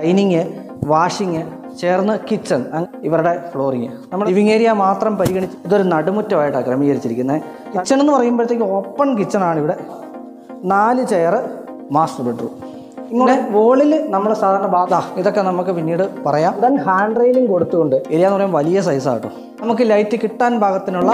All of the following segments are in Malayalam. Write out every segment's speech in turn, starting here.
ഡൈനിങ് വാഷിങ് ചേർന്ന് കിച്ചൺ ഇവരുടെ ഫ്ലോറിങ് നമ്മൾ ലിവിങ് ഏരിയ മാത്രം പരിഗണിച്ച് ഇതൊരു നടുമുറ്റമായിട്ടാണ് ക്രമീകരിച്ചിരിക്കുന്നത് കിച്ചൺ എന്ന് പറയുമ്പോഴത്തേക്ക് ഓപ്പൺ കിച്ചണാണ് ഇവിടെ നാല് ചെയർ മാസ്റ്റർ ബെഡ്റൂം ഇങ്ങനെ വോളിൽ നമ്മൾ സാധാരണ ബാധ ഇതൊക്കെ നമുക്ക് പിന്നീട് പറയാം ദെൻ ഹാൻഡ് റെയിലിംഗ് കൊടുത്തുകൊണ്ട് ഏരിയ എന്ന് പറയുമ്പോൾ വലിയ സൈസാണ് കേട്ടോ നമുക്ക് ലൈറ്റ് കിട്ടാൻ പാകത്തിനുള്ള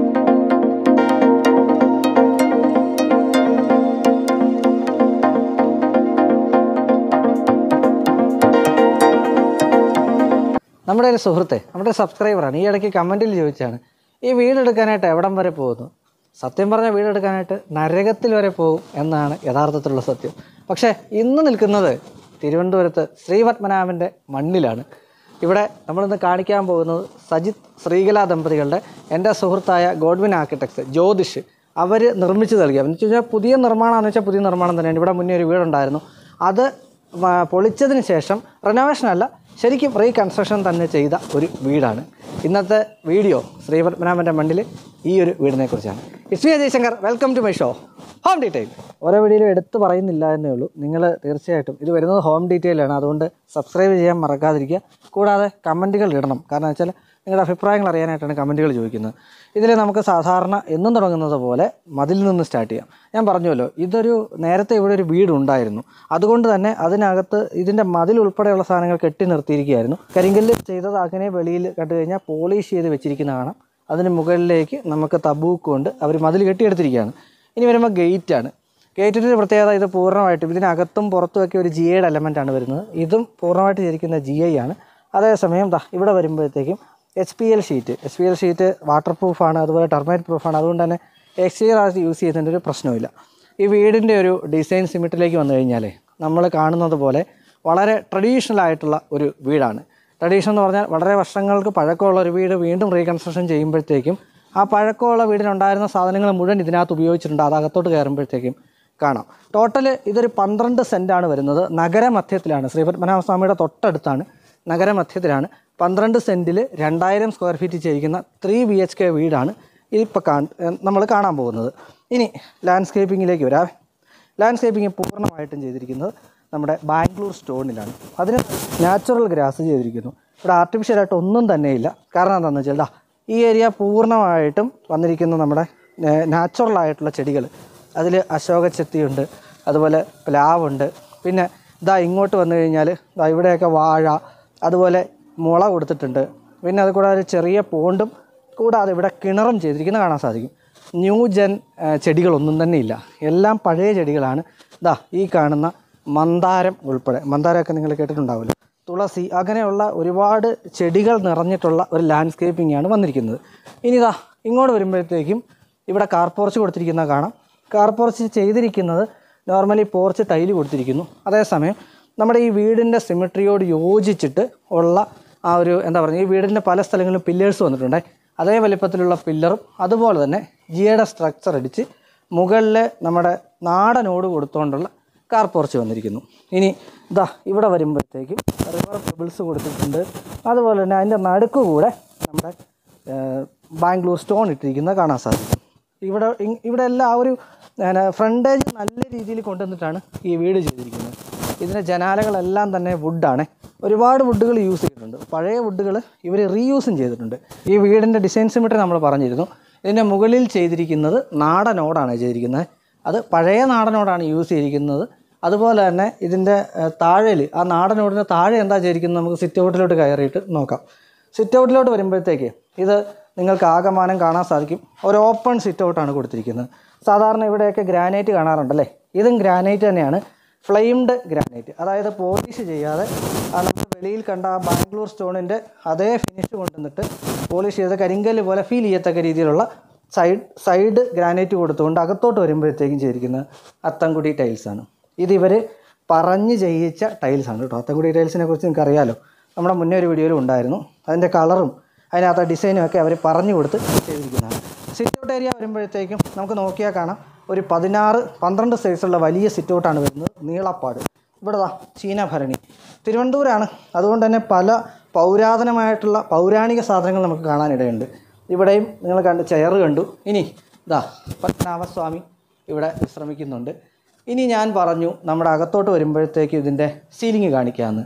നമ്മുടെ ഒരു സുഹൃത്തെ നമ്മുടെ സബ്സ്ക്രൈബറാണ് ഈ ഇടയ്ക്ക് കമൻറ്റിൽ ചോദിച്ചാണ് ഈ വീടെടുക്കാനായിട്ട് എവിടം വരെ പോകുന്നു സത്യം പറഞ്ഞാൽ വീടെടുക്കാനായിട്ട് നരകത്തിൽ വരെ പോകും എന്നാണ് യഥാർത്ഥത്തിലുള്ള സത്യം പക്ഷേ ഇന്ന് നിൽക്കുന്നത് തിരുവനന്തപുരത്ത് ശ്രീപത്മനാഭൻ്റെ മണ്ണിലാണ് ഇവിടെ നമ്മളിന്ന് കാണിക്കാൻ പോകുന്നത് സജിത് ശ്രീകല ദമ്പതികളുടെ എൻ്റെ സുഹൃത്തായ ഗോഡ്വിൻ ആർക്കിടെക്ട്സ് ജ്യോതിഷ് അവർ നിർമ്മിച്ച് നൽകിയ എന്ന് വെച്ച് കഴിഞ്ഞാൽ പുതിയ നിർമ്മാണമാണെന്ന് വെച്ചാൽ പുതിയ നിർമ്മാണം തന്നെയാണ് ഇവിടെ മുന്നേ ഒരു വീടുണ്ടായിരുന്നു അത് വ- പൊളിച്ചതിന് ശേഷം റെനോവേഷൻ അല്ല ശരിക്കും റീകൺസ്ട്രക്ഷൻ തന്നെ ചെയ്ത ഒരു വീടാണ് ഇന്നത്തെ വീഡിയോ ശ്രീപത്മനാഭൻ്റെ മണ്ണിൽ ഈ ഒരു വീടിനെ കുറിച്ചാണ് it's V Jayashankar welcome to my show home detail ഓരോ വീഡിയോയിലും എടുത്ത് പറയുന്നില്ല എന്നേ ഉള്ളൂ നിങ്ങൾ തീർച്ചയായിട്ടും ഇത് വരുന്നത് ഹോം ഡീറ്റെയിലാണ് അതുകൊണ്ട് സബ്സ്ക്രൈബ് ചെയ്യാൻ മറക്കാതിരിക്കുക കൂടാതെ കമൻറ്റുകൾ ഇടണം കാരണം വെച്ചാൽ നിങ്ങളുടെ അഭിപ്രായങ്ങൾ അറിയാനായിട്ടാണ് കമൻറ്റുകൾ ചോദിക്കുന്നത് ഇതിൽ നമുക്ക് സാധാരണ എന്നും തുടങ്ങുന്നത് പോലെ മതിൽ നിന്ന് സ്റ്റാർട്ട് ചെയ്യാം ഞാൻ പറഞ്ഞല്ലോ ഇതൊരു നേരത്തെ ഇവിടെ ഒരു വീടുണ്ടായിരുന്നു അതുകൊണ്ട് തന്നെ അതിനകത്ത് ഇതിൻ്റെ മതിൽ ഉൾപ്പെടെയുള്ള സാധനങ്ങൾ കെട്ടി നിർത്തിയിരിക്കുകയായിരുന്നു കരിങ്കല്ല് ചെയ്തത് അങ്ങനെ വെളിയിൽ കണ്ടു കഴിഞ്ഞാൽ പോളിഷ് ചെയ്ത് വെച്ചിരിക്കുന്ന കാണാം അതിന് മുകളിലേക്ക് നമുക്ക് തബൂക്ക് കൊണ്ട് അവർ മതിൽ കെട്ടിയെടുത്തിരിക്കുകയാണ് ഇനി വരുമ്പോൾ ഗേറ്റാണ് ഗേറ്റിൻ്റെ പ്രത്യേകത ഇത് പൂർണ്ണമായിട്ടും ഇതിനകത്തും പുറത്തുമൊക്കെ ഒരു ജി ഐയുടെ എലമെൻ്റാണ് വരുന്നത് ഇതും പൂർണ്ണമായിട്ട് ചെയ്തിരിക്കുന്ന ജി ഐ ആണ് അതേസമയം ദാ ഇവിടെ വരുമ്പോഴത്തേക്കും H P L sheet H P L sheet water പ്രൂഫാണ് അതുപോലെ ടർമൈറ്റ് പ്രൂഫാണ് അതുകൊണ്ട് തന്നെ എക്സ്റ്റീരിയർ ആയിട്ട് യൂസ് ചെയ്യുന്നതിൻ്റെ ഒരു പ്രശ്നമില്ല ഈ വീടിൻ്റെ ഒരു ഡിസൈൻ സിമിറ്റിലേക്ക് വന്നു കഴിഞ്ഞാൽ നമ്മൾ കാണുന്നത് പോലെ വളരെ ട്രഡീഷണൽ ആയിട്ടുള്ള ഒരു വീടാണ് ട്രഡീഷൻ എന്ന് പറഞ്ഞാൽ വളരെ വർഷങ്ങൾക്ക് പഴക്കമുള്ള ഒരു വീട് വീണ്ടും റീകൺസ്ട്രക്ഷൻ ചെയ്യുമ്പോഴത്തേക്കും ആ പഴക്കമുള്ള വീടിനുണ്ടായിരുന്ന സാധനങ്ങൾ മുഴുവൻ ഇതിനകത്ത് ഉപയോഗിച്ചിട്ടുണ്ട് അത് അകത്തോട്ട് കയറുമ്പോഴത്തേക്കും കാണാം ടോട്ടൽ ഇതൊരു പന്ത്രണ്ട് സെൻറ്റാണ് വരുന്നത് നഗരമധ്യത്തിലാണ് ശ്രീപത്മനാഭ സ്വാമിയുടെ തൊട്ടടുത്താണ് നഗരമധ്യത്തിലാണ് പന്ത്രണ്ട് സെൻറ്റിൽ രണ്ടായിരം സ്ക്വയർ ഫീറ്റ് ചെയ്യിക്കുന്ന ത്രീ ബി എച്ച് കെ വീടാണ് ഇപ്പോൾ കാ നമ്മൾ കാണാൻ പോകുന്നത് ഇനി ലാൻഡ്സ്കേപ്പിങ്ങിലേക്ക് വരാം ലാൻഡ്സ്കേപ്പിംഗ് പൂർണ്ണമായിട്ടും ചെയ്തിരിക്കുന്നത് നമ്മുടെ ബാംഗ്ലൂർ സ്റ്റോണിലാണ് അതിന് നാച്ചുറൽ ഗ്രാസ് ചെയ്തിരിക്കുന്നു ഇവിടെ ആർട്ടിഫിഷ്യലായിട്ട് ഒന്നും തന്നെയില്ല കാരണം എന്താണെന്ന് വെച്ചാൽ ദാ ഈ ഏരിയ പൂർണ്ണമായിട്ടും വന്നിരിക്കുന്ന നമ്മുടെ നാച്ചുറൽ ആയിട്ടുള്ള ചെടികൾ അതിൽ അശോക ചെത്തിയുണ്ട് അതുപോലെ പ്ലാവുണ്ട് പിന്നെ ഇതാ ഇങ്ങോട്ട് വന്നു കഴിഞ്ഞാൽ ദാ ഇവിടെയൊക്കെ വാഴ അതുപോലെ മുള കൊടുത്തിട്ടുണ്ട് പിന്നെ അത് കൂടാതെ ഒരു ചെറിയ പോണ്ടും കൂടാതെ ഇവിടെ കിണറും ചെയ്തിരിക്കുന്നത് കാണാൻ സാധിക്കും ന്യൂ ജെൻ ആ, ചെടികളൊന്നും തന്നെ ഇല്ല എല്ലാം പഴയ ചെടികളാണ് ഇതാ ഈ കാണുന്ന മന്ദാരം ഉൾപ്പെടെ മന്ദാരമൊക്കെ നിങ്ങൾ കേട്ടിട്ടുണ്ടാവില്ല തുളസി അങ്ങനെയുള്ള ഒരുപാട് ചെടികൾ നിറഞ്ഞിട്ടുള്ള ഒരു ലാൻഡ്സ്കേപ്പിംഗ് ആണ് വന്നിരിക്കുന്നത് ഇനി ഇതാ ഇങ്ങോട്ട് വരുമ്പോഴത്തേക്കും ഇവിടെ കാർ പോർച്ച് കൊടുത്തിരിക്കുന്ന കാണാം കാർ പോർച്ച് ചെയ്തിരിക്കുന്നത് നോർമലി പോർച്ച് ടൈല് കൊടുത്തിരിക്കുന്നു അതേസമയം നമ്മുടെ ഈ വീടിൻ്റെ സിമിട്രിയോട് യോജിച്ചിട്ട് ഉള്ള ആ ഒരു എന്താ പറയുക ഈ വീടിൻ്റെ പല സ്ഥലങ്ങളിലും പില്ലേഴ്സ് വന്നിട്ടുണ്ട് അതേ വലിപ്പത്തിലുള്ള പില്ലറും അതുപോലെ തന്നെ ജിയുടെ സ്ട്രക്ചർ അടിച്ച് മുകളിൽ നമ്മുടെ നാടനോട് കൊടുത്തുകൊണ്ടുള്ള കാർ പോർച്ച് വന്നിരിക്കുന്നു ഇനി ഇതാ ഇവിടെ വരുമ്പോഴത്തേക്കും റിവർ പെബിൾസ് കൊടുത്തിട്ടുണ്ട് അതുപോലെ തന്നെ അതിൻ്റെ നടുക്ക് കൂടെ നമ്മുടെ ഏഹ്, ബാംഗ്ലൂർ സ്റ്റോൺ ഇട്ടിരിക്കുന്നത് കാണാൻ സാധിക്കും ഇവിടെ ഇ- ഇവിടെ എല്ലാം ആ ഒരു ഫ്രണ്ടേജ് നല്ല രീതിയിൽ കൊണ്ടുവന്നിട്ടാണ് ഈ വീട് ചെയ്തിരിക്കുന്നത് ഇതിൻ്റെ ജനാലകളെല്ലാം തന്നെ വുഡാണ് ഒരുപാട് വുഡുകൾ യൂസ് ചെയ്തിട്ടുണ്ട് പഴയ വുഡുകൾ ഇവർ റീയൂസും ചെയ്തിട്ടുണ്ട് ഈ വീടിൻ്റെ ഡിസൈൻ സിമിട്രി നമ്മൾ പറഞ്ഞിരുന്നു ഇതിൻ്റെ മുകളിൽ ചെയ്തിരിക്കുന്നത് നാടനോടാണ് ചെയ്തിരിക്കുന്നത് അത് പഴയ നാടനോടാണ് യൂസ് ചെയ്തിരിക്കുന്നത് അതുപോലെ തന്നെ ഇതിൻ്റെ താഴെയിൽ ആ നാടനോടിൻ്റെ താഴെ എന്താ ചെയ്തിരിക്കുന്നത് നമുക്ക് സിറ്റ് ഔട്ടിലോട്ട് കയറിയിട്ട് നോക്കാം സിറ്റ് ഔട്ടിലോട്ട് വരുമ്പോഴത്തേക്ക് ഇത് നിങ്ങൾക്ക് ആകമാനം കാണാൻ സാധിക്കും ഒരു ഓപ്പൺ സിറ്റ് ഔട്ടാണ് കൊടുത്തിരിക്കുന്നത് സാധാരണ ഇവിടെയൊക്കെ ഗ്രാനൈറ്റ് കാണാറുണ്ടല്ലേ ഇതും ഗ്രാനൈറ്റ് തന്നെയാണ് ഫ്ലെയിംഡ് ഗ്രാനൈറ്റ് അതായത് പോളിഷ് ചെയ്യാതെ ആ നമ്മൾ വെളിയിൽ കണ്ട ആ ബാംഗ്ലൂർ സ്റ്റോണിൻ്റെ അതേ ഫിനിഷ് കൊണ്ടുവന്നിട്ട് പോളിഷ് ചെയ്ത കരിങ്കല്ല് പോലെ ഫീൽ ചെയ്യത്തക്ക രീതിയിലുള്ള സൈഡ് സൈഡ് ഗ്രാനൈറ്റ് കൊടുത്തുകൊണ്ട് അകത്തോട്ട് വരുമ്പോഴത്തേക്കും ചെയ്തിരിക്കുന്നത് അത്തംകുടി ടൈൽസാണ് ഇതിവർ പറഞ്ഞ് ചെയ്യിച്ച ടൈൽസാണ് കേട്ടോ അത്തംകുടി ടൈൽസിനെ കുറിച്ച് നിങ്ങൾക്ക് അറിയാലോ നമ്മുടെ മുന്നേ ഒരു വീഡിയോയിലും ഉണ്ടായിരുന്നു അതിൻ്റെ കളറും അതിനകത്ത് ഡിസൈനും ഒക്കെ അവർ പറഞ്ഞു കൊടുത്ത് ചെയ്തിരിക്കുന്നതാണ് സിറ്റ് ഔട്ട് ഏരിയ വരുമ്പോഴത്തേക്കും നമുക്ക് നോക്കിയാൽ കാണാം ഒരു പതിനാറ് പന്ത്രണ്ട് സൈസുള്ള വലിയ സിറ്റ് ഔട്ടാണ് വരുന്നത് നീളപ്പാട് ഇവിടെ ദാ ചീനഭരണി തിരുവനന്തപുരമാണ് അതുകൊണ്ട് തന്നെ പല പൗരാതനമായിട്ടുള്ള പൗരാണിക സാധനങ്ങൾ നമുക്ക് കാണാനിടയുണ്ട് ഇവിടെയും നിങ്ങൾ കണ്ട് ചെയർ കണ്ടു ഇനി ഇതാ പത്മനാഭസ്വാമി ഇവിടെ വിശ്രമിക്കുന്നുണ്ട് ഇനി ഞാൻ പറഞ്ഞു നമ്മുടെ അകത്തോട്ട് വരുമ്പോഴത്തേക്ക് ഇതിൻ്റെ സീലിംഗ് കാണിക്കാമെന്ന്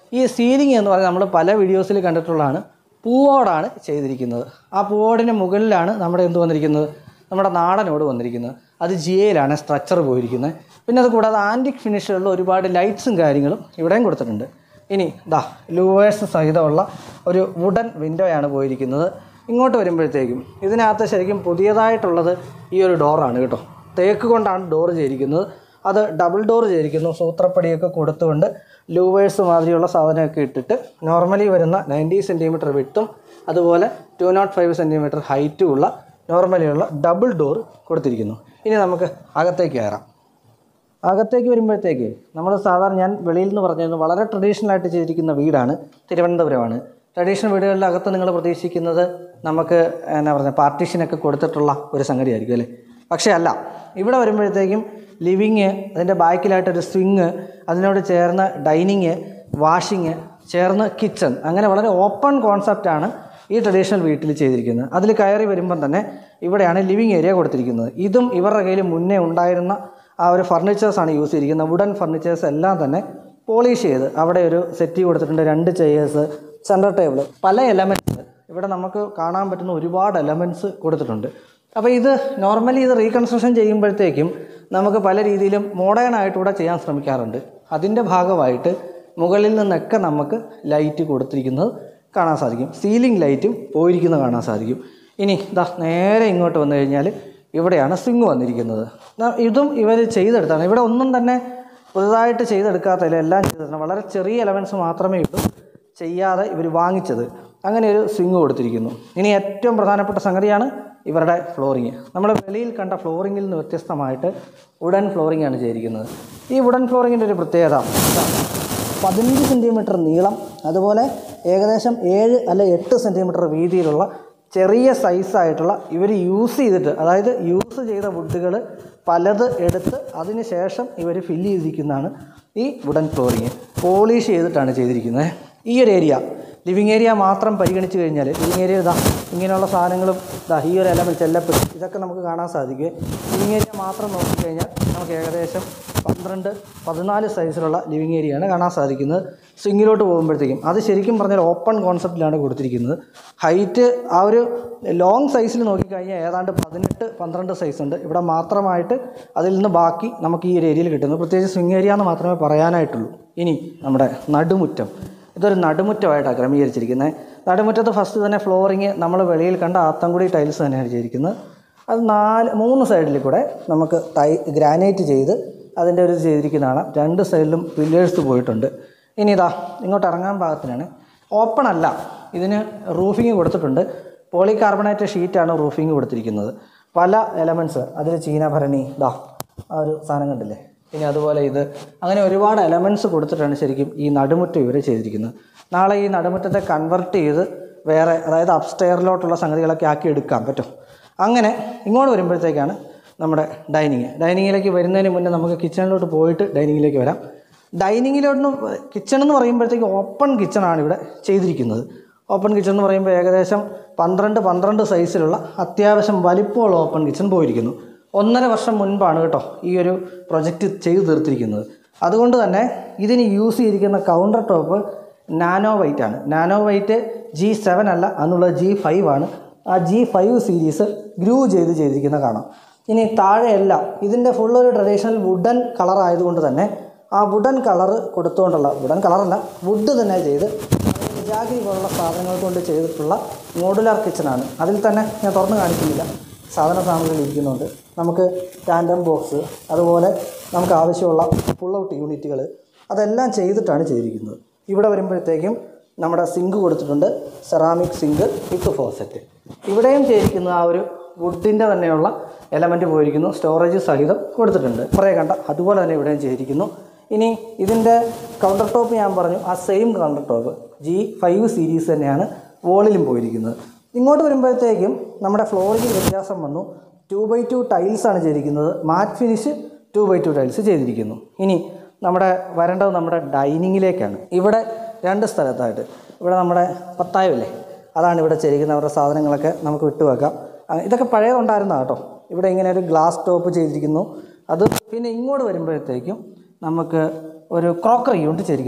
ഈ സീലിംഗ് എന്ന് പറഞ്ഞാൽ നമ്മൾ പല വീഡിയോസിൽ കണ്ടിട്ടുള്ളതാണ് പൂവോടാണ് ചെയ്തിരിക്കുന്നത് ആ പൂവോടിന് മുകളിലാണ് നമ്മുടെ എന്ത് വന്നിരിക്കുന്നത് നമ്മുടെ നാടനോട് വന്നിരിക്കുന്നത് അത് ജിയയിലാണ് സ്ട്രക്ചർ പോയിരിക്കുന്നത് പിന്നെ അത് കൂടാതെ ആൻറ്റിക് ഫിനിഷുകളിൽ ഒരുപാട് ലൈറ്റ്സും കാര്യങ്ങളും ഇവിടെയും കൊടുത്തിട്ടുണ്ട് ഇനി ദാ ലൂവേഴ്സ് സഹിതമുള്ള ഒരു വുഡൻ വിൻഡോയാണ് പോയിരിക്കുന്നത് ഇങ്ങോട്ട് വരുമ്പോഴത്തേക്കും ഇതിനകത്ത് ശരിക്കും പുതിയതായിട്ടുള്ളത് ഈ ഒരു ഡോറാണ് കേട്ടോ തേക്ക് കൊണ്ടാണ് ഡോർ ചെയ്തിരിക്കുന്നത് അത് ഡബിൾ ഡോർ ചെയ്തിരിക്കുന്നു സൂത്രപ്പടിയൊക്കെ കൊടുത്തുകൊണ്ട് ലൂവേഴ്സ് മാതിരിയുള്ള സാധനമൊക്കെ ഇട്ടിട്ട് നോർമലി വരുന്ന നയൻറ്റി സെൻറ്റിമീറ്റർ വിട്ടും അതുപോലെ ടു നോട്ട് ഫൈവ് സെൻറ്റിമീറ്റർ ഹൈറ്റും ഉള്ള നോർമലിയുള്ള ഡബിൾ ഡോർ കൊടുത്തിരിക്കുന്നു ഇനി നമുക്ക് അകത്തേക്ക് കയറാം അകത്തേക്ക് വരുമ്പോഴത്തേക്ക് നമ്മൾ സാധാരണ ഞാൻ വെളിയിൽ നിന്ന് പറഞ്ഞിരുന്നു വളരെ ട്രഡീഷണൽ ആയിട്ട് ചെയ്തിരിക്കുന്ന വീടാണ് തിരുവനന്തപുരമാണ് ട്രഡീഷണൽ വീടുകളുടെ അകത്ത് നിങ്ങൾ പ്രതീക്ഷിക്കുന്നത് നമുക്ക് എന്നാ പറയുക പാർട്ടീഷനൊക്കെ കൊടുത്തിട്ടുള്ള ഒരു സംഗതിയായിരിക്കും അല്ലേ പക്ഷേ അല്ല ഇവിടെ വരുമ്പോഴത്തേക്കും ലിവിങ് അതിൻ്റെ ബാക്കിലായിട്ടൊരു സ്വിങ് അതിനോട് ചേർന്ന് ഡൈനിങ് വാഷിങ് ചേർന്ന് കിച്ചൺ അങ്ങനെ വളരെ ഓപ്പൺ കോൺസെപ്റ്റാണ് ഈ ട്രഡീഷണൽ വീട്ടിൽ ചെയ്തിരിക്കുന്നത് അതിൽ കയറി വരുമ്പം തന്നെ ഇവിടെയാണ് ലിവിങ് ഏരിയ കൊടുത്തിരിക്കുന്നത് ഇതും ഇവരുടെ കയ്യിൽ മുന്നേ ഉണ്ടായിരുന്ന ആ ഒരു ഫർണിച്ചേഴ്സാണ് യൂസ് ചെയ്തിരിക്കുന്നത് വുഡൻ ഫർണിച്ചേഴ്സ് എല്ലാം തന്നെ പോളിഷ് ചെയ്ത് അവിടെ ഒരു സെറ്റ് കൊടുത്തിട്ടുണ്ട് രണ്ട് ചെയേഴ്സ് സെൻറ്റർ ടേബിൾ പല എലമെൻറ്റ്സ് ഇവിടെ നമുക്ക് കാണാൻ പറ്റുന്ന ഒരുപാട് എലമെൻറ്റ്സ് കൊടുത്തിട്ടുണ്ട് അപ്പോൾ ഇത് നോർമലി ഇത് റീകൺസ്ട്രക്ഷൻ ചെയ്യുമ്പോഴത്തേക്കും നമുക്ക് പല രീതിയിലും മോഡേൺ ആയിട്ടൂടെ ചെയ്യാൻ ശ്രമിക്കാറുണ്ട് അതിൻ്റെ ഭാഗമായിട്ട് മുകളിൽ നിന്നൊക്കെ നമുക്ക് ലൈറ്റ് കൊടുത്തിരിക്കുന്നത് കാണാൻ സാധിക്കും സീലിംഗ് ലൈറ്റും പോയിരിക്കുന്നത് കാണാൻ സാധിക്കും ഇനി ഇതാ നേരെ ഇങ്ങോട്ട് വന്നു കഴിഞ്ഞാൽ ഇവിടെയാണ് സ്വിങ് വന്നിരിക്കുന്നത് ന- ഇതും ഇവർ ചെയ്തെടുത്താണ് ഇവിടെ ഒന്നും തന്നെ പുതുതായിട്ട് ചെയ്തെടുക്കാത്തതില്ല എല്ലാം ചെയ്തെടുക്കണം വളരെ ചെറിയ എലമെൻറ്റ്സ് മാത്രമേ ഉള്ളൂ ചെയ്യാതെ ഇവർ വാങ്ങിച്ചത് അങ്ങനെ ഒരു സ്വിങ് കൊടുത്തിരിക്കുന്നു ഇനി ഏറ്റവും പ്രധാനപ്പെട്ട സംഗതിയാണ് ഇവരുടെ ഫ്ലോറിങ് നമ്മൾ വെളിയിൽ കണ്ട ഫ്ലോറിങ്ങിൽ നിന്ന് വ്യത്യസ്തമായിട്ട് വുഡൻ ഫ്ലോറിംഗ് ആണ് ചെയ്തിരിക്കുന്നത് ഈ വുഡൻ ഫ്ലോറിങ്ങിൻ്റെ ഒരു പ്രത്യേകത ഇതാണ്. പതിനഞ്ച് സെൻറ്റിമീറ്റർ നീളം അതുപോലെ ഏകദേശം ഏഴ് അല്ലെ എട്ട് സെൻറ്റിമീറ്റർ വീതിയിലുള്ള ചെറിയ സൈസായിട്ടുള്ള ഇവർ യൂസ് ചെയ്തിട്ട് അതായത് യൂസ് ചെയ്ത വുഡുകൾ പലത് എടുത്ത് അതിന് ശേഷം ഇവർ ഫില്ല് ചെയ്തിരിക്കുന്നതാണ് ഈ വുഡൻ ഫ്ലോറിങ് പോളിഷ് ചെയ്തിട്ടാണ് ചെയ്തിരിക്കുന്നത് ഈ ഒരു ഏരിയ ലിവിങ് ഏരിയ മാത്രം പരിഗണിച്ച് കഴിഞ്ഞാൽ ലിവിങ് ഏരിയ ഇതാ ഇങ്ങനെയുള്ള സാധനങ്ങളും ഇതാ ഈ ഒരു എലമെൻറ്റ് ചെല്ലപ്പെട്ട് ഇതൊക്കെ നമുക്ക് കാണാൻ സാധിക്കും ലിവിങ് ഏരിയ മാത്രം നോക്കിക്കഴിഞ്ഞാൽ നമുക്ക് ഏകദേശം പന്ത്രണ്ട് പതിനാല് സൈസിലുള്ള ലിവിങ് ഏരിയയാണ് കാണാൻ സാധിക്കുന്നത് സ്വിങ്ങിലോട്ട് പോകുമ്പോഴത്തേക്കും അത് ശരിക്കും പറഞ്ഞാൽ ഓപ്പൺ കോൺസെപ്റ്റിലാണ് കൊടുത്തിരിക്കുന്നത് ഹൈറ്റ് ആ ഒരു ലോങ് സൈസിൽ നോക്കിക്കഴിഞ്ഞാൽ ഏതാണ്ട് പതിനെട്ട് പന്ത്രണ്ട് സൈസ് ഉണ്ട് ഇവിടെ മാത്രമായിട്ട് അതിൽ നിന്ന് ബാക്കി നമുക്ക് ഈ ഒരു ഏരിയയിൽ കിട്ടുന്നു പ്രത്യേകിച്ച് സ്വിങ് ഏരിയ എന്ന് മാത്രമേ പറയാനായിട്ടുള്ളൂ ഇനി നമ്മുടെ നടുമുറ്റം ഇതൊരു നടുമുറ്റമായിട്ടാണ് ക്രമീകരിച്ചിരിക്കുന്നത് നടുമുറ്റത്ത് ഫസ്റ്റ് തന്നെ ഫ്ലോറിങ് നമ്മൾ വെളിയിൽ കണ്ട ആത്തൻകുടി ടൈൽസ് തന്നെയാണ് ചെയ്തിരിക്കുന്നത് അത് നാല് മൂന്ന് സൈഡിൽ കൂടെ നമുക്ക് ടൈ ഗ്രാനൈറ്റ് ചെയ്ത് അതിൻ്റെ ഒരു ചെയ്തിരിക്കുന്നതാണ് രണ്ട് സൈഡിലും പില്ലേഴ്സ് പോയിട്ടുണ്ട് ഇനി ഇതാ ഇങ്ങോട്ട് ഇറങ്ങാൻ പാകത്തിനാണ് ഓപ്പൺ അല്ല ഇതിന് റൂഫിങ് കൊടുത്തിട്ടുണ്ട് പോളികാർബണേറ്റ് ഷീറ്റാണ് റൂഫിങ് കൊടുത്തിരിക്കുന്നത് പല എലമെൻറ്റ്സ് അതിൽ ചീനഭരണി ഇതാ ആ ഒരു സാധനം കണ്ടില്ലേ ഇനി അതുപോലെ ഇത് അങ്ങനെ ഒരുപാട് എലമെൻറ്റ്സ് കൊടുത്തിട്ടാണ് ശരിക്കും ഈ നടുമുറ്റം ഇവർ ചെയ്തിരിക്കുന്നത് നാളെ ഈ നടുമുറ്റത്തെ കൺവെർട്ട് ചെയ്ത് വേറെ അതായത് അപ്സ്റ്റെയറിലോട്ടുള്ള സംഗതികളൊക്കെ ആക്കി എടുക്കാൻ പറ്റും അങ്ങനെ ഇങ്ങോട്ട് വരുമ്പോഴത്തേക്കാണ് നമ്മുടെ ഡൈനിങ് ഡൈനിങ്ങിലേക്ക് വരുന്നതിന് മുന്നേ നമുക്ക് കിച്ചണിലോട്ട് പോയിട്ട് ഡൈനിങ്ങിലേക്ക് വരാം ഡൈനിങ്ങിലോട്ട് കിച്ചൺ എന്ന് പറയുമ്പോഴത്തേക്ക് ഓപ്പൺ കിച്ചണാണ് ഇവിടെ ചെയ്തിരിക്കുന്നത് ഓപ്പൺ കിച്ചൺ എന്ന് പറയുമ്പോൾ ഏകദേശം പന്ത്രണ്ട് പന്ത്രണ്ട് സൈസിലുള്ള അത്യാവശ്യം വലിപ്പമുള്ള ഓപ്പൺ കിച്ചൺ പോയിരിക്കുന്നു ഒന്നര വർഷം മുൻപാണ് കേട്ടോ ഈ ഒരു പ്രൊജക്റ്റ് ചെയ്തു തീർത്തിരിക്കുന്നത് അതുകൊണ്ട് തന്നെ ഇതിന് യൂസ് ചെയ്തിരിക്കുന്ന കൗണ്ടർ ടോപ്പ് നാനോ വൈറ്റ് ആണ് നാനോ വൈറ്റ് ജി സെവൻ അല്ല അന്നുള്ളത് ജി ഫൈവ് ആണ് ആ ജി ഫൈവ് സീരീസ് ഗ്രൂ ചെയ്ത് ചെയ്തിരിക്കുന്ന കാണാം ഇനി താഴെയല്ല ഇതിൻ്റെ ഫുൾ ഒരു ട്രഡീഷണൽ വുഡൻ കളർ ആയതുകൊണ്ട് തന്നെ ആ വുഡൻ കളർ കൊടുത്തുകൊണ്ടുള്ള വുഡൻ കളറല്ല വുഡ് തന്നെ ചെയ്ത് ജാഗിരി പോലുള്ള സാധനങ്ങൾ കൊണ്ട് ചെയ്തിട്ടുള്ള മോഡുലാർ കിച്ചണാണ് അതിൽ തന്നെ ഞാൻ തുറന്ന് കാണിക്കുന്നില്ല സാധന സാമഗ്രികൾ ഇരിക്കുന്നുണ്ട് നമുക്ക് ടാൻഡം ബോക്സ് അതുപോലെ നമുക്ക് ആവശ്യമുള്ള പുൾ ഔട്ട് യൂണിറ്റുകൾ അതെല്ലാം ചെയ്തിട്ടാണ് ചെയ്തിരിക്കുന്നത് ഇവിടെ വരുമ്പോഴത്തേക്കും നമ്മുടെ സിങ്ക് കൊടുത്തിട്ടുണ്ട് സെറാമിക് സിങ്ക് വിത്ത് ഫോസെറ്റ് ഇവിടെയും ചെയ്തിരിക്കുന്ന ആ ഒരു വുഡിൻ്റെ തന്നെയുള്ള എലമെൻറ്റ് പോയിരിക്കുന്നു സ്റ്റോറേജ് സഹിതം കൊടുത്തിട്ടുണ്ട് കുറേ കണ്ട അതുപോലെ തന്നെ ഇവിടെയും ചെയ്തിരിക്കുന്നു ഇനി ഇതിൻ്റെ കൗണ്ടർ ടോപ്പ് ഞാൻ പറഞ്ഞു ആ same counter top G five series തന്നെയാണ് വോളിലും പോയിരിക്കുന്നത് ഇങ്ങോട്ട് വരുമ്പോഴത്തേക്കും നമ്മുടെ ഫ്ലോറിൽ വ്യത്യാസം വന്നു ടു ബൈ ടു ടൈൽസാണ് ചെയ്തിരിക്കുന്നത് matt finish two by two tiles ചെയ്തിരിക്കുന്നു ഇനി നമ്മുടെ വരേണ്ടത് നമ്മുടെ ഡൈനിങ്ങിലേക്കാണ് ഇവിടെ രണ്ട് സ്ഥലത്തായിട്ട് ഇവിടെ നമ്മുടെ പത്തായമില്ലേ അതാണ് ഇവിടെ ചെയ്തിരിക്കുന്നത് അവരുടെ സാധനങ്ങളൊക്കെ നമുക്ക് വിട്ടുവെക്കാം ആ, ഇതൊക്കെ പഴയതുണ്ടായിരുന്നതാണ് കേട്ടോ ഇവിടെ ഇങ്ങനെ ഒരു ഗ്ലാസ് ടോപ്പ് ചെയ്തിരിക്കുന്നു അത് പിന്നെ ഇങ്ങോട്ട് വരുമ്പോഴത്തേക്കും നമുക്ക് ഒരു ക്രോക്കറി യൂണിറ്റ് ചെയ്തിരിക്കുന്നതാണ്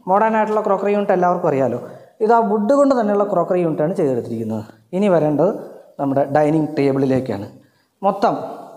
മോഡേൺ ആയിട്ടുള്ള ക്രോക്കറി യൂണിറ്റ് എല്ലാവർക്കും അറിയാമല്ലോ ഇത് ആ വുഡ് കൊണ്ട് തന്നെയുള്ള ക്രോക്കറി യൂണിറ്റാണ് ചെയ്തെടുത്തിരിക്കുന്നത് ഇനി വരേണ്ടത് നമ്മുടെ ഡൈനിങ് ടേബിളിലേക്കാണ് മൊത്തം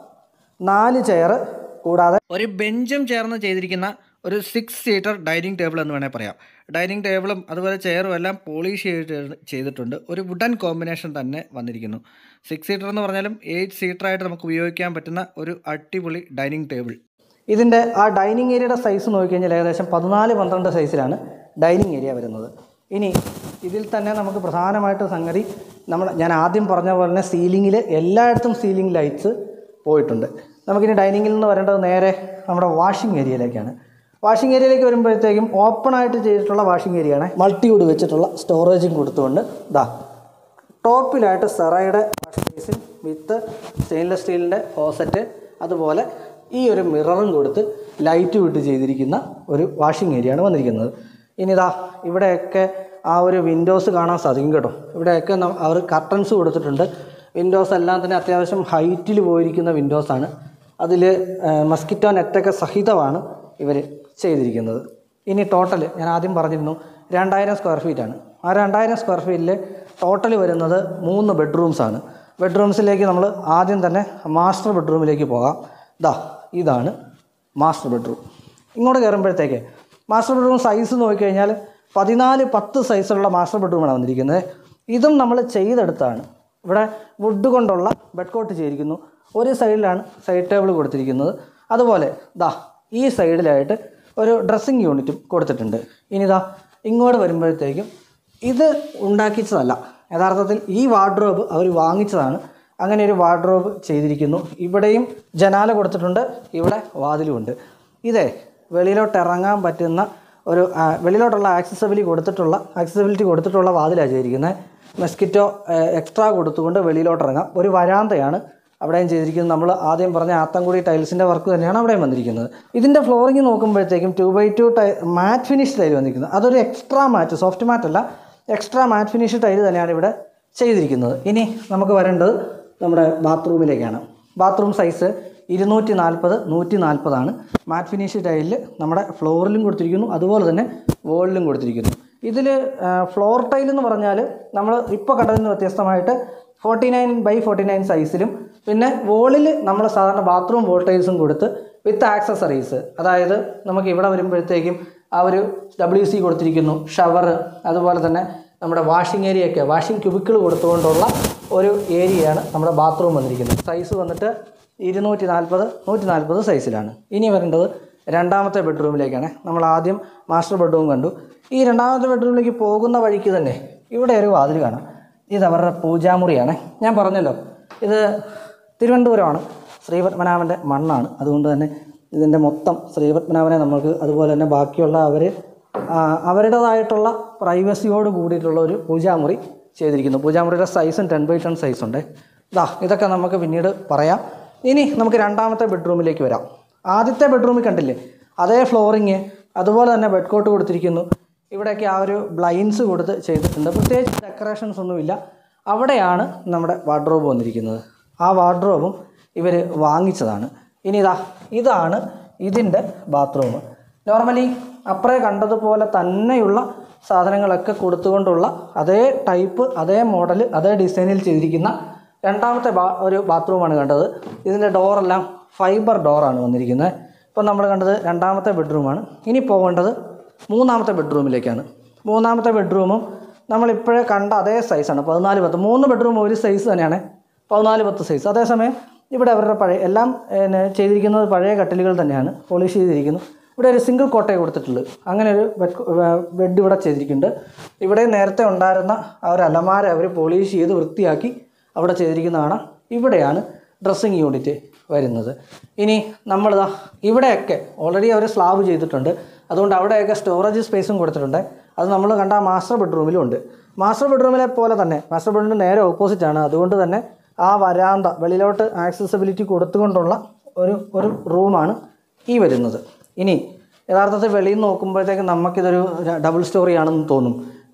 നാല് ചെയർ കൂടാതെ ഒരു ബെഞ്ചും ചേർന്ന് ചെയ്തിരിക്കുന്ന ഒരു സിക്സ് സീറ്റർ ഡൈനിങ് ടേബിൾ എന്ന് വേണേൽ പറയാം ഡൈനിങ് ടേബിളും അതുപോലെ ചെയറും എല്ലാം പോളിഷ് ചെയ്തിട്ട് ചെയ്തിട്ടുണ്ട് ഒരു വുഡൻ കോമ്പിനേഷൻ തന്നെ വന്നിരിക്കുന്നു സിക്സ് സീറ്റർ എന്ന് പറഞ്ഞാലും എയ്റ്റ് സീറ്ററായിട്ട് നമുക്ക് ഉപയോഗിക്കാൻ പറ്റുന്ന ഒരു അടിപൊളി ഡൈനിങ് ടേബിൾ ഇതിൻ്റെ ആ ഡൈനിങ് ഏരിയയുടെ സൈസ് നോക്കിക്കഴിഞ്ഞാൽ ഏകദേശം പതിനാല് പന്ത്രണ്ട് സൈസിലാണ് ഡൈനിങ് ഏരിയ വരുന്നത് ഇനി ഇതിൽ തന്നെ നമുക്ക് പ്രധാനമായിട്ട് സംഗതി നമ്മൾ ഞാൻ ആദ്യം പറഞ്ഞ പോലെ തന്നെ സീലിങ്ങിൽ എല്ലായിടത്തും സീലിംഗ് ലൈറ്റ്സ് പോയിട്ടുണ്ട് നമുക്കിനി ഡൈനിങ്ങിൽ നിന്ന് വരേണ്ടത് നേരെ നമ്മുടെ വാഷിംഗ് ഏരിയയിലേക്കാണ് വാഷിംഗ് ഏരിയയിലേക്ക് വരുമ്പോഴത്തേക്കും ഓപ്പൺ ആയിട്ട് ചെയ്തിട്ടുള്ള വാഷിംഗ് ഏരിയയാണ് മൾട്ടിവുഡ് വെച്ചിട്ടുള്ള സ്റ്റോറേജും കൊടുത്തുകൊണ്ട് ഇതാ ടോപ്പിലായിട്ട് സെറയുടെ വാഷ് ബേസിൻ വിത്ത് സ്റ്റെയിൻലെസ് സ്റ്റീലിൻ്റെ ഓസറ്റ് അതുപോലെ ഈ ഒരു മിററും കൊടുത്ത് ലൈറ്റ് വിട്ട് ചെയ്തിരിക്കുന്ന ഒരു വാഷിംഗ് ഏരിയയാണ് വന്നിരിക്കുന്നത് ഇനി ഇതാ ഇവിടെയൊക്കെ ആ ഒരു വിൻഡോസ് കാണാൻ സാധിക്കും കേട്ടോ ഇവിടെയൊക്കെ നം- അവർ കർട്ടൻസ് കൊടുത്തിട്ടുണ്ട് വിൻഡോസ് എല്ലാം തന്നെ അത്യാവശ്യം ഹൈറ്റിൽ പോയിരിക്കുന്ന വിൻഡോസാണ് അതിൽ മസ്കിറ്റോ നെറ്റൊക്കെ സഹിതമാണ് ഇവർ ചെയ്തിരിക്കുന്നത് ഇനി ടോട്ടൽ ഞാൻ ആദ്യം പറഞ്ഞിരുന്നു രണ്ടായിരം സ്ക്വയർ ഫീറ്റാണ് ആ രണ്ടായിരം സ്ക്വയർ ഫീറ്റിൽ ടോട്ടൽ വരുന്നത് മൂന്ന് ബെഡ്റൂംസാണ് ബെഡ്റൂംസിലേക്ക് നമ്മൾ ആദ്യം തന്നെ മാസ്റ്റർ ബെഡ്റൂമിലേക്ക് പോകാം ഇതാ ഇതാണ് മാസ്റ്റർ ബെഡ്റൂം ഇങ്ങോട്ട് കയറുമ്പോഴത്തേക്ക് മാസ്റ്റർ ബെഡ്റൂം സൈസ് നോക്കിക്കഴിഞ്ഞാൽ പതിനാല് പത്ത് സൈസുള്ള മാസ്റ്റർ ബെഡ്റൂമാണ് വന്നിരിക്കുന്നത് ഇതും നമ്മൾ ചെയ്തെടുത്താണ് ഇവിടെ വുഡ് കൊണ്ടുള്ള ബെഡ് കോട്ട് ചെയ്തിരിക്കുന്നു ഒരു സൈഡിലാണ് സൈഡ് ടേബിൾ കൊടുത്തിരിക്കുന്നത് അതുപോലെ ദാ ഈ സൈഡിലായിട്ട് ഒരു ഡ്രസ്സിങ് യൂണിറ്റും കൊടുത്തിട്ടുണ്ട് ഇനി ദാ ഇങ്ങോട്ട് വരുമ്പോഴത്തേക്കും ഇത് ഉണ്ടാക്കിച്ചതല്ല യഥാർത്ഥത്തിൽ ഈ വാർഡ്രോബ് അവർ വാങ്ങിച്ചതാണ് അങ്ങനെ ഒരു വാർഡ്രോബ് ചെയ്തിരിക്കുന്നു ഇവിടെയും ജനാല കൊടുത്തിട്ടുണ്ട് ഇവിടെ വാതിലുമുണ്ട് ഇതേ വെളിയിലോട്ട് ഇറങ്ങാൻ പറ്റുന്ന ഒരു ആ, വെളിയിലോട്ടുള്ള ആക്സസബിലിറ്റി കൊടുത്തിട്ടുള്ള ആക്സസബിലിറ്റി കൊടുത്തിട്ടുള്ള വാതിലാണ് ചെയ്തിരിക്കുന്നത് മെസ്കിറ്റോ എക്സ്ട്രാ കൊടുത്തുകൊണ്ട് വെളിയിലോട്ട് ഇറങ്ങാം ഒരു വരാന്തയാണ് അവിടെയും ചെയ്തിരിക്കുന്നത് നമ്മൾ ആദ്യം പറഞ്ഞ ആത്തൻകുടി ടൈൽസിൻ്റെ വർക്ക് തന്നെയാണ് അവിടെയും വന്നിരിക്കുന്നത് ഇതിൻ്റെ ഫ്ലോറിങ് നോക്കുമ്പോഴത്തേക്കും ടു ബൈ ടു ടൈ മാറ്റ് ഫിനിഷ് ടൈൽ വന്നിരിക്കുന്നത് അതൊരു എക്സ്ട്രാ മാറ്റ് സോഫ്റ്റ് മാറ്റ് അല്ല എക്സ്ട്രാ മാറ്റ് ഫിനിഷ് ടൈൽ തന്നെയാണ് ഇവിടെ ചെയ്തിരിക്കുന്നത് ഇനി നമുക്ക് വരേണ്ടത് നമ്മുടെ ബാത്റൂമിലേക്കാണ് ബാത്റൂം സൈസ് ഇരുന്നൂറ്റി നാൽപ്പത് നൂറ്റി നാൽപ്പതാണ് മാറ്റ് ഫിനിഷ് ടൈലിൽ നമ്മുടെ ഫ്ലോറിലും കൊടുത്തിരിക്കുന്നു അതുപോലെ തന്നെ വോളിലും കൊടുത്തിരിക്കുന്നു ഇതിൽ ഫ്ലോർ ടൈൽ എന്ന് പറഞ്ഞാൽ നമ്മൾ ഇപ്പോൾ കണ്ടതിൽ നിന്ന് വ്യത്യസ്തമായിട്ട് forty nine by forty nine സൈസിലും പിന്നെ വോളിൽ നമ്മൾ സാധാരണ ബാത്റൂം വോൾ ടൈൽസും കൊടുത്ത് വിത്ത് ആക്സസറീസ് അതായത് നമുക്ക് ഇവിടെ വരുമ്പോഴത്തേക്കും ആ ഒരു ഡബ്ല്യു സി കൊടുത്തിരിക്കുന്നു ഷവർ അതുപോലെ തന്നെ നമ്മുടെ വാഷിംഗ് ഏരിയ ഒക്കെ വാഷിംഗ് ക്യൂബിക്കിൾ കൊടുത്തുകൊണ്ടുള്ള ഒരു ഏരിയയാണ് നമ്മുടെ ബാത്റൂം വന്നിരിക്കുന്നത് സൈസ് വന്നിട്ട് ഇരുന്നൂറ്റി നാൽപ്പത് നൂറ്റി നാൽപ്പത് സൈസിലാണ് ഇനി വരേണ്ടത് രണ്ടാമത്തെ ബെഡ്റൂമിലേക്കാണ് നമ്മൾ ആദ്യം മാസ്റ്റർ ബെഡ്റൂം കണ്ടു ഈ രണ്ടാമത്തെ ബെഡ്റൂമിലേക്ക് പോകുന്ന വഴിക്ക് തന്നെ ഇവിടെ ഒരു വാതിൽ കാണാം ഇത് അവരുടെ പൂജാമുറിയാണ് ഞാൻ പറഞ്ഞല്ലോ ഇത് തിരുവനന്തപുരമാണ് ശ്രീപത്മനാഭൻ്റെ മണ്ണാണ് അതുകൊണ്ട് തന്നെ ഇതിൻ്റെ മൊത്തം ശ്രീപത്മനാഭനെ നമുക്ക് അതുപോലെ തന്നെ ബാക്കിയുള്ള അവർ അവരുടേതായിട്ടുള്ള പ്രൈവസിയോട് കൂടിയിട്ടുള്ള ഒരു പൂജാമുറി ചെയ്തിരിക്കുന്നു പൂജാമുറിയുടെ സൈസും ടെൻ ബൈ ടെൻ സൈസ് ഉണ്ട് ഇതാ ഇതൊക്കെ നമുക്ക് പിന്നീട് പറയാം ഇനി നമുക്ക് രണ്ടാമത്തെ ബെഡ്റൂമിലേക്ക് വരാം ആദ്യത്തെ ബെഡ്റൂമിൽ കണ്ടില്ലേ അതേ ഫ്ലോറിങ് അതുപോലെ തന്നെ ബെഡ് കോട്ട് കൊടുത്തിരിക്കുന്നു ഇവിടെയൊക്കെ ആ ഒരു ബ്ലൈൻസ് കൊടുത്ത് ചെയ്തിട്ടുണ്ട് പ്രത്യേകിച്ച് ഡെക്കറേഷൻസ് ഒന്നുമില്ല അവിടെയാണ് നമ്മുടെ വാർഡ്രോബ് വന്നിരിക്കുന്നത് ആ വാർഡ്രോബും ഇവർ വാങ്ങിച്ചതാണ് ഇനി ഇതാ ഇതാണ് ഇതിൻ്റെ ബാത്റൂം നോർമലി അപ്പറേ കണ്ടതുപോലെ തന്നെയുള്ള സാധനങ്ങളൊക്കെ കൊടുത്തുകൊണ്ടുള്ള അതേ ടൈപ്പ് അതേ മോഡൽ അതേ ഡിസൈനിൽ ചെയ്തിരിക്കുന്ന രണ്ടാമത്തെ ബാ ഒരു ബാത്റൂമാണ് കണ്ടത് ഇതിൻ്റെ ഡോറെല്ലാം ഫൈബർ ഡോറാണ് വന്നിരിക്കുന്നത് ഇപ്പം നമ്മൾ കണ്ടത് രണ്ടാമത്തെ ബെഡ്റൂമാണ് ഇനി പോകേണ്ടത് മൂന്നാമത്തെ ബെഡ്റൂമിലേക്കാണ് മൂന്നാമത്തെ ബെഡ്റൂമും നമ്മളിപ്പോഴേ കണ്ട അതേ സൈസാണ് പതിനാല് പത്ത് മൂന്ന് ബെഡ്റൂം ഒരു സൈസ് തന്നെയാണ് പതിനാല് പത്ത് സൈസ് അതേസമയം ഇവിടെ അവരുടെ പഴയ എല്ലാം പിന്നെ ചെയ്തിരിക്കുന്നത് പഴയ കട്ടിലുകൾ തന്നെയാണ് പോളിഷ് ചെയ്തിരിക്കുന്നു ഇവിടെ ഒരു സിംഗിൾ കോട്ടയെ കൊടുത്തിട്ടുള്ളൂ അങ്ങനെ ഒരു ബെഡ് ബെഡ് ഇവിടെ ചെയ്തിരിക്കുന്നുണ്ട് ഇവിടെ നേരത്തെ ഉണ്ടായിരുന്ന ആ ഒരു അലമാര അവർ പോളിഷ് ചെയ്ത് വൃത്തിയാക്കി അവിടെ ചെയ്തിരിക്കുന്നതാണ് ഇവിടെയാണ് ഡ്രസ്സിങ് യൂണിറ്റ് വരുന്നത് ഇനി നമ്മളിതാ ഇവിടെയൊക്കെ ഓൾറെഡി അവർ സ്ലാബ് ചെയ്തിട്ടുണ്ട് അതുകൊണ്ട് അവിടെയൊക്കെ സ്റ്റോറേജ് സ്പേസും കൊടുത്തിട്ടുണ്ട് അത് നമ്മൾ കണ്ട ആ മാസ്റ്റർ ബെഡ്റൂമിലും ഉണ്ട് മാസ്റ്റർ ബെഡ്റൂമിലെ പോലെ തന്നെ മാസ്റ്റർ ബെഡ്റൂമിന് നേരെ ഓപ്പോസിറ്റ് ആണ് അതുകൊണ്ട് തന്നെ ആ വരാന്ത വെളിയിലോട്ട് ആക്സസിബിലിറ്റി കൊടുത്തുകൊണ്ടുള്ള ഒരു ഒരു റൂമാണ് ഈ വരുന്നത് ഇനി യഥാർത്ഥത്തിൽ വെളിയിൽ നിന്ന് നോക്കുമ്പോഴത്തേക്ക് നമുക്കിതൊരു ര- ഡബിൾ സ്റ്റോറി ആണെന്ന് തോന്നും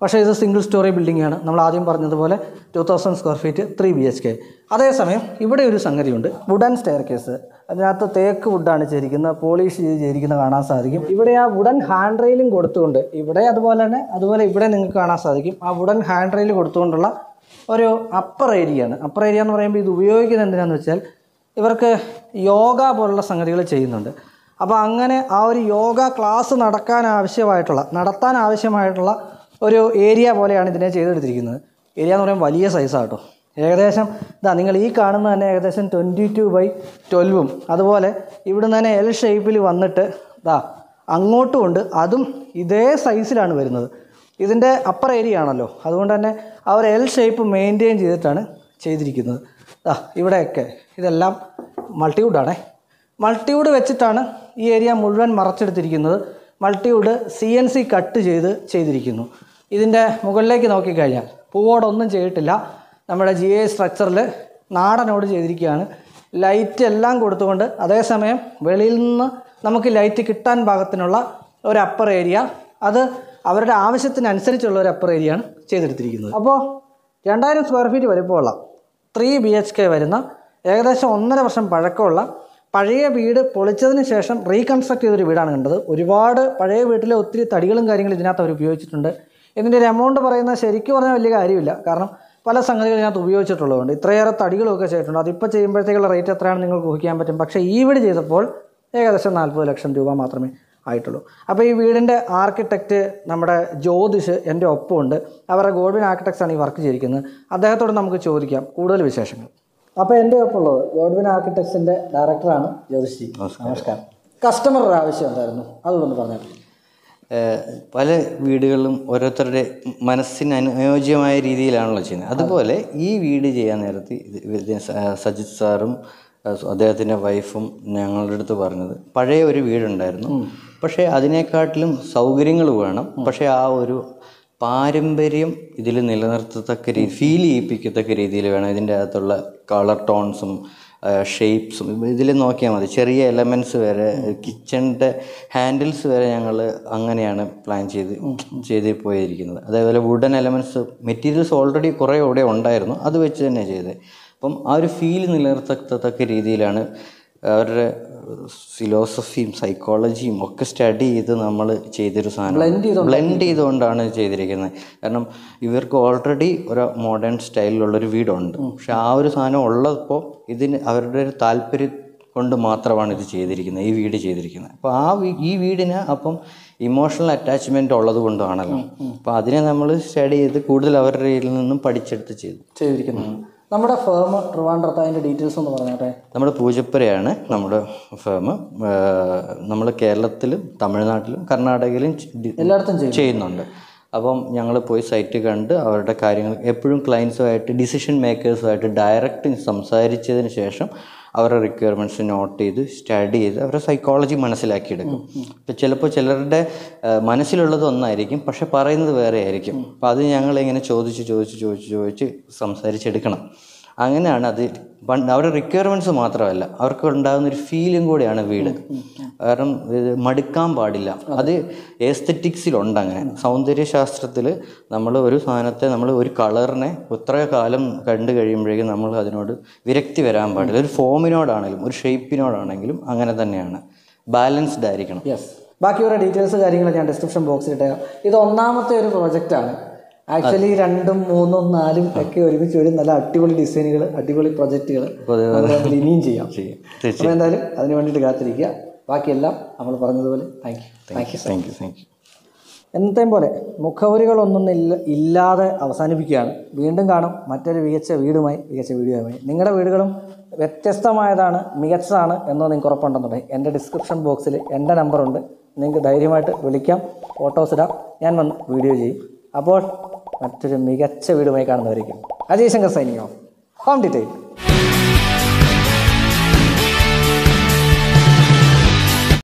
പക്ഷേ ഇത് സിംഗിൾ സ്റ്റോറി ബിൽഡിംഗ് ആണ് നമ്മൾ ആദ്യം പറഞ്ഞതുപോലെ two thousand square feet three B H K അതേസമയം ഇവിടെ ഒരു സംഗതിയുണ്ട് വുഡൻ സ്റ്റെയർ കേസ് അതിനകത്ത് തേക്ക് വുഡാണ് ചെയ്തിരിക്കുന്നത് പോളിഷ് ചെയ്ത് ചെയ്തിരിക്കുന്നത് കാണാൻ സാധിക്കും ഇവിടെ ആ വുഡൻ ഹാൻഡ് റെയിലും കൊടുത്തുകൊണ്ട് ഇവിടെ അതുപോലെ തന്നെ അതുപോലെ ഇവിടെ നിങ്ങൾക്ക് കാണാൻ സാധിക്കും ആ വുഡൻ ഹാൻഡ് റെയിൽ കൊടുത്തുകൊണ്ടുള്ള ഒരു അപ്പർ ഏരിയയാണ് അപ്പർ ഏരിയ എന്ന് പറയുമ്പോൾ ഇത് ഉപയോഗിക്കുന്നത് എന്തിനാണെന്ന് വെച്ചാൽ ഇവർക്ക് യോഗ പോലുള്ള സംഗതികൾ ചെയ്യുന്നുണ്ട് അപ്പോൾ അങ്ങനെ ആ ഒരു യോഗ ക്ലാസ് നടക്കാൻ ആവശ്യമായിട്ടുള്ള നടത്താൻ ആവശ്യമായിട്ടുള്ള ഒരു ഏരിയ പോലെയാണ് ഇതിനെ ചെയ്തെടുത്തിരിക്കുന്നത് ഏരിയ എന്ന് പറയുമ്പോൾ വലിയ സൈസാണ് കേട്ടോ ഏകദേശം ഇതാ നിങ്ങൾ ഈ കാണുന്ന തന്നെ ഏകദേശം ട്വൻറ്റി ടു ബൈ ട്വൽവും അതുപോലെ ഇവിടുന്ന് തന്നെ എൽ ഷേപ്പിൽ വന്നിട്ട് ഇതാ അങ്ങോട്ടും ഉണ്ട് അതും ഇതേ സൈസിലാണ് വരുന്നത് ഇതിൻ്റെ അപ്പർ ഏരിയ ആണല്ലോ അതുകൊണ്ട് തന്നെ ആ ഒരു എൽ ഷേപ്പ് മെയിൻറ്റെയിൻ ചെയ്തിട്ടാണ് ചെയ്തിരിക്കുന്നത് ആ ഇവിടെയൊക്കെ ഇതെല്ലാം മൾട്ടിവുഡാണേ മൾട്ടിവുഡ് വെച്ചിട്ടാണ് ഈ ഏരിയ മുഴുവൻ മറച്ചെടുത്തിരിക്കുന്നത് multiwood C N C cut ചെയ്ത് ചെയ്തിരിക്കുന്നു ഇതിൻ്റെ മുകളിലേക്ക് നോക്കിക്കഴിഞ്ഞാൽ പൂവോടൊന്നും ചെയ്തിട്ടില്ല നമ്മുടെ ജി ഐ സ്ട്രക്ചറിൽ നാടനോട് ചെയ്തിരിക്കുകയാണ് ലൈറ്റ് എല്ലാം കൊടുത്തുകൊണ്ട് അതേസമയം വെളിയിൽ നിന്ന് നമുക്ക് ലൈറ്റ് കിട്ടാൻ പാകത്തിനുള്ള ഒരു അപ്പർ ഏരിയ അത് അവരുടെ ആവശ്യത്തിനനുസരിച്ചുള്ള ഒരു അപ്പർ ഏരിയയാണ് ചെയ്തെടുത്തിരിക്കുന്നത് അപ്പോൾ രണ്ടായിരം സ്ക്വയർ ഫീറ്റ് വലിപ്പമുള്ള ത്രീ ബി എച്ച് കെ വരുന്ന ഏകദേശം ഒന്നര വർഷം പഴക്കമുള്ള പഴയ വീട് പൊളിച്ചതിന് ശേഷം റീകൺസ്ട്രക്ട് ചെയ്തൊരു വീടാണ് കണ്ടത് ഒരുപാട് പഴയ വീട്ടിലെ ഒത്തിരി തടികളും കാര്യങ്ങളും ഇതിനകത്ത് അവർ ഉപയോഗിച്ചിട്ടുണ്ട് ഇതിൻ്റെ ഒരു എമൗണ്ട് പറയുന്നത് ശരിക്കും പറഞ്ഞാൽ വലിയ കാര്യമില്ല കാരണം പല സംഗതികൾ ഇതിനകത്ത് ഉപയോഗിച്ചിട്ടുള്ളതുകൊണ്ട് ഇത്രയേറെ തടികളൊക്കെ ചെയ്തിട്ടുണ്ട് അതിപ്പോൾ ചെയ്യുമ്പോഴത്തേക്കുള്ള റേറ്റ് എത്രയാണെന്ന് നിങ്ങൾക്ക് ഊഹിക്കാൻ പറ്റും പക്ഷേ ഈ വീട് ചെയ്തപ്പോൾ ഏകദേശം നാൽപ്പത് ലക്ഷം രൂപ മാത്രമേ ആയിട്ടുള്ളൂ അപ്പോൾ ഈ വീടിൻ്റെ ആർക്കിടെക്റ്റ് നമ്മുടെ ജ്യോതിഷ് എൻ്റെ ഒപ്പമുണ്ട് അവരുടെ ഗോഡ്വിൻ ആർക്കിടെക്ട്സ് ആണ് ഈ വർക്ക് ചെയ്തിരിക്കുന്നത് അദ്ദേഹത്തോട് നമുക്ക് ചോദിക്കാം കൂടുതൽ വിശേഷങ്ങൾ അപ്പോൾ എൻ്റെ ഒപ്പമുള്ളത് ഗോഡ്വിൻ ആർക്കിടെക്ട്സിൻ്റെ ഡയറക്ടറാണ് ജ്യോതിഷ് ജി നമസ്കാരം കസ്റ്റമറുടെ ആവശ്യം എന്തായിരുന്നു അതുകൊണ്ടൊന്ന് പറഞ്ഞാൽ ഏഹ് പല വീടുകളിലും ഓരോരുത്തരുടെ മനസ്സിന് അനുയോജ്യമായ രീതിയിലാണല്ലോ ചെയ്യുന്നത് അതുപോലെ ഈ വീട് ചെയ്യാൻ നേരത്ത് ഇത് ഇത് സ- സജിത് സാറും അഹ് അദ്ദേഹത്തിൻ്റെ വൈഫും ഞങ്ങളുടെ അടുത്ത് പറഞ്ഞത് പഴയ ഒരു വീടുണ്ടായിരുന്നു പക്ഷേ അതിനെക്കാട്ടിലും സൗകര്യങ്ങൾ വേണം പക്ഷേ ആ ഒരു പാരമ്പര്യം ഇതിൽ നിലനിർത്തത്തക്ക രീതി ഫീൽ ചെയ്യിപ്പിക്കത്തക്ക രീതിയിൽ വേണം ഇതിൻ്റെ അകത്തുള്ള കളർ ടോൺസും ഷേപ്സും ഇതിൽ നോക്കിയാൽ മതി ചെറിയ എലമെൻറ്റ്സ് വരെ കിച്ചണിൻ്റെ ഹാൻഡിൽസ് വരെ ഞങ്ങൾ അങ്ങനെയാണ് പ്ലാൻ ചെയ്ത് ചെയ്ത് പോയിരിക്കുന്നത് അതേപോലെ വുഡൻ എലമെൻറ്റ്സ് മെറ്റീരിയൽസ് ഓൾറെഡി കുറേ ഇവിടെ ഉണ്ടായിരുന്നു അത് വെച്ച് തന്നെ ചെയ്തത് അപ്പം ആ ഒരു ഫീൽ നിലനിർത്തത്തക്ക രീതിയിലാണ് അവരുടെ ഫിലോസഫിയും സൈക്കോളജിയും ഒക്കെ സ്റ്റഡി ചെയ്ത് നമ്മൾ ചെയ്തൊരു സാധനം ബ്ലെൻഡ് ചെയ്തുകൊണ്ടാണ് ചെയ്തിരിക്കുന്നത് കാരണം ഇവർക്ക് ഓൾറെഡി ഒരു മോഡേൺ സ്റ്റൈലിലുള്ളൊരു വീടുണ്ട് പക്ഷെ ആ ഒരു സാധനം ഉള്ളപ്പോൾ ഇതിന് അവരുടെ ഒരു താല്പര്യം കൊണ്ട് മാത്രമാണ് ഇത് ചെയ്തിരിക്കുന്നത് ഈ വീട് ചെയ്തിരിക്കുന്നത് അപ്പോൾ ആ വീ- ഈ വീടിന് അപ്പം ഇമോഷണൽ അറ്റാച്ച്മെൻ്റ് ഉള്ളത് കൊണ്ടാണല്ലോ അപ്പോൾ അതിനെ നമ്മൾ സ്റ്റഡി ചെയ്ത് കൂടുതൽ അവരുടെ കയ്യിൽ നിന്നും പഠിച്ചെടുത്ത് ചെയ്തു ചെയ്തിരിക്കുന്നത് നമ്മുടെ ഫേം ട്രിവാൻഡ്രത്ത് അതിൻ്റെ ഡീറ്റെയിൽസ് ഒന്ന് പറഞ്ഞോട്ടെ നമ്മുടെ പൂജപ്പുരയാണ് നമ്മുടെ ഫേം നമ്മൾ കേരളത്തിലും തമിഴ്നാട്ടിലും കർണാടകയിലും ചെ- എല്ലായിടത്തും ചെയ്യും ചെയ്യുന്നുണ്ട് അപ്പം ഞങ്ങൾ പോയി സൈറ്റ് കണ്ട് അവരുടെ കാര്യങ്ങൾ എപ്പോഴും ക്ലയൻസുമായിട്ട് ഡിസിഷൻ മേക്കേഴ്സുമായിട്ട് ഡയറക്റ്റ് സംസാരിച്ചതിന് ശേഷം അവരുടെ റിക്വയർമെൻറ്റ്സ് നോട്ട് ചെയ്ത് സ്റ്റഡി ചെയ്ത് അവരുടെ സൈക്കോളജി മനസ്സിലാക്കിയെടുക്കും ഇപ്പം ചിലപ്പോൾ ചിലരുടെ ആ, മനസ്സിലുള്ളത് ഒന്നായിരിക്കും പക്ഷെ പറയുന്നത് വേറെ ആയിരിക്കും അപ്പം അത് ഞങ്ങൾ ഇങ്ങനെ ചോദിച്ച് ചോദിച്ച് ചോദിച്ച് ചോദിച്ച് സംസാരിച്ചെടുക്കണം അങ്ങനെയാണ് അത് പണ്ട് അവരുടെ റിക്വയർമെൻറ്റ്സ് മാത്രമല്ല അവർക്ക് ഉണ്ടാകുന്ന ഒരു ഫീലും കൂടിയാണ് വീട് കാരണം ഇത് മടുക്കാൻ പാടില്ല അത് ഏസ്തറ്റിക്സിലുണ്ട് അങ്ങനെ സൗന്ദര്യശാസ്ത്രത്തിൽ നമ്മൾ ഒരു സാധനത്തെ നമ്മൾ ഒരു കളറിനെ ഇത്ര കാലം കണ്ടു കഴിയുമ്പോഴേക്കും നമ്മൾ അതിനോട് വിരക്തി വരാൻ പാടില്ല ഒരു ഫോമിനോടാണെങ്കിലും ഒരു ഷേപ്പിനോടാണെങ്കിലും അങ്ങനെ തന്നെയാണ് ബാലൻസ്ഡ് ആയിരിക്കണം യെസ് ബാക്കിയുള്ള ഡീറ്റെയിൽസ് കാര്യങ്ങൾ ഞാൻ ഡിസ്ക്രിപ്ഷൻ ബോക്സിൽ ഇട്ടേക്കാം ഇത് ഒന്നാമത്തെ ഒരു പ്രോജക്റ്റാണ് ആക്ച്വലി രണ്ടും മൂന്നും നാലും ഒക്കെ ഒരുമിച്ച് വരും നല്ല അടിപൊളി ഡിസൈനുകൾ അടിപൊളി പ്രൊജക്റ്റുകൾ ഇനിയും ചെയ്യാം ചെയ്യും അപ്പോൾ എന്തായാലും അതിന് വേണ്ടിയിട്ട് കാത്തിരിക്കുക ബാക്കിയെല്ലാം നമ്മൾ പറഞ്ഞതുപോലെ thank you thank you thank you thank you എന്നത്തെയും പോലെ മുഖവരികളൊന്നും ഇല്ല ഇല്ലാതെ അവസാനിപ്പിക്കുകയാണ് വീണ്ടും കാണും മറ്റൊരു മികച്ച വീടുമായി മികച്ച വീഡിയോയുമായി നിങ്ങളുടെ വീടുകളും വ്യത്യസ്തമായതാണ് മികച്ചതാണ് എന്നോ നിങ്ങൾക്ക് ഉറപ്പുണ്ടെന്നുണ്ടെങ്കിൽ എൻ്റെ ഡിസ്ക്രിപ്ഷൻ ബോക്സിൽ എൻ്റെ നമ്പറുണ്ട് നിങ്ങൾക്ക് ധൈര്യമായിട്ട് വിളിക്കാം ഫോട്ടോസ് ഇടാം ഞാൻ വന്ന് വീഡിയോ ചെയ്യും അപ്പോൾ മറ്റൊരു മികച്ച വീടുമായി കാണുന്നവരേക്കും Ajay Shankar signing off home detail